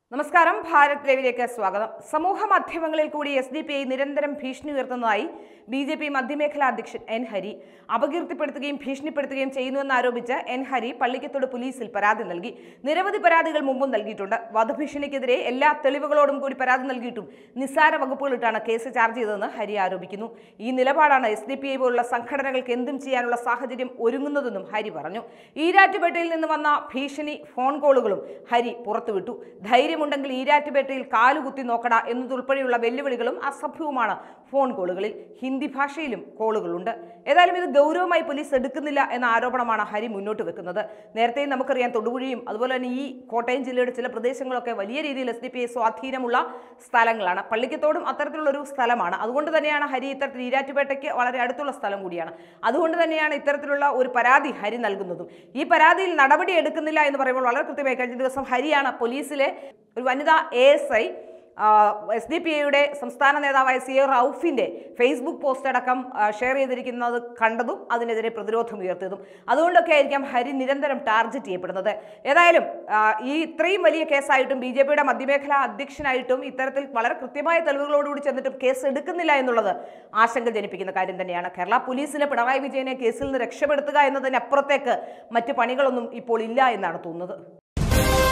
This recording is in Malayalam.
നമസ്കാരം ഭാരത് ലൈവിലേക്ക് സ്വാഗതം സമൂഹ മാധ്യമങ്ങളിൽ കൂടി എസ് ഡി പി ഐ നിരന്തരം ഭീഷണി ഉയർത്തുന്നതായി ബി ജെ പി മധ്യമേഖലാ അധ്യക്ഷൻ എൻ ഹരി അപകീർത്തിപ്പെടുത്തുകയും ഭീഷണിപ്പെടുത്തുകയും ചെയ്യുന്നുവെന്ന് ആരോപിച്ച് എൻ ഹരി പള്ളിക്കത്തോട് പോലീസിൽ പരാതി നൽകി നിരവധി പരാതികൾ മുമ്പും നൽകിയിട്ടുണ്ട് വധഭീഷണിക്കെതിരെ എല്ലാ തെളിവുകളോടും കൂടി പരാതി നൽകിയിട്ടും നിസ്സാര വകുപ്പുകളിട്ടാണ് കേസ് ചാർജ് ചെയ്തതെന്ന് ഹരി ആരോപിക്കുന്നു ഈ നിലപാടാണ് എസ് ഡി പി ഐ പോലുള്ള സംഘടനകൾക്ക് എന്തും ചെയ്യാനുള്ള സാഹചര്യം ഒരുങ്ങുന്നതെന്നും ഹരി പറഞ്ഞു ഈരാറ്റുപേട്ടയിൽ നിന്ന് വന്ന ഭീഷണി ഫോൺ കോളുകളും ഹരി പുറത്തുവിട്ടു ധൈര്യമുണ്ടെങ്കിൽ ഈരാറ്റുപേട്ടയിൽ കാലുകുത്തി നോക്കട എന്നതുൾപ്പെടെയുള്ള വെല്ലുവിളികളും അസഭ്യവുമാണ് ഫോൺ കോളുകളിൽ ഹിന്ദി ഭാഷയിലും കോളുകളുണ്ട് ഏതായാലും ഇത് ഗൗരവമായി പോലീസ് എടുക്കുന്നില്ല എന്ന ആരോപണമാണ് ഹരി മുന്നോട്ട് വെക്കുന്നത് നേരത്തെ നമുക്കറിയാം തൊടുപുഴയും അതുപോലെ തന്നെ ഈ കോട്ടയം ജില്ലയുടെ ചില പ്രദേശങ്ങളൊക്കെ വലിയ രീതിയിൽ എസ് ഡി പി ഐ സ്വാധീനമുള്ള സ്ഥലങ്ങളാണ് പള്ളിക്കത്തോടും അത്തരത്തിലുള്ള ഒരു സ്ഥലമാണ് അതുകൊണ്ട് തന്നെയാണ് ഹരി ഇത്തരത്തിൽ ഈരാറ്റുപേട്ടയ്ക്ക് വളരെ അടുത്തുള്ള സ്ഥലം കൂടിയാണ് അതുകൊണ്ട് തന്നെയാണ് ഇത്തരത്തിലുള്ള ഒരു പരാതി ഹരി നൽകുന്നതും ഈ പരാതിയിൽ നടപടി എടുക്കുന്നില്ല എന്ന് പറയുമ്പോൾ വളരെ കൃത്യമായി കഴിഞ്ഞ ദിവസം ഹരിയാണ് പോലീസിലെ ഒരു വനിതാ A S I S D P ഐയുടെ സംസ്ഥാന നേതാവായ സി എ റൌഫിന്റെ ഫേസ്ബുക്ക് പോസ്റ്റ് അടക്കം ആ, ഷെയർ ചെയ്തിരിക്കുന്നത് കണ്ടതും അതിനെതിരെ പ്രതിരോധം ഉയർത്തിയതും അതുകൊണ്ടൊക്കെ ആയിരിക്കാം ഹരി നിരന്തരം ടാർഗറ്റ് ചെയ്യപ്പെടുന്നത് ഏതായാലും ആ, ഈ ഇത്രയും വലിയ കേസായിട്ടും ബി ജെ പിയുടെ മധ്യമേഖലാ അധ്യക്ഷനായിട്ടും ഇത്തരത്തിൽ വളരെ കൃത്യമായ തെളിവുകളോടുകൂടി ചെന്നിട്ടും കേസ് എടുക്കുന്നില്ല എന്നുള്ളത് ആശങ്ക ജനിപ്പിക്കുന്ന കാര്യം തന്നെയാണ് കേരള പോലീസിന് പിണറായി വിജയനെ കേസിൽ നിന്ന് രക്ഷപ്പെടുത്തുക എന്നതിനപ്പുറത്തേക്ക് മറ്റ് പണികളൊന്നും ഇപ്പോൾ ഇല്ല എന്നാണ് തോന്നുന്നത്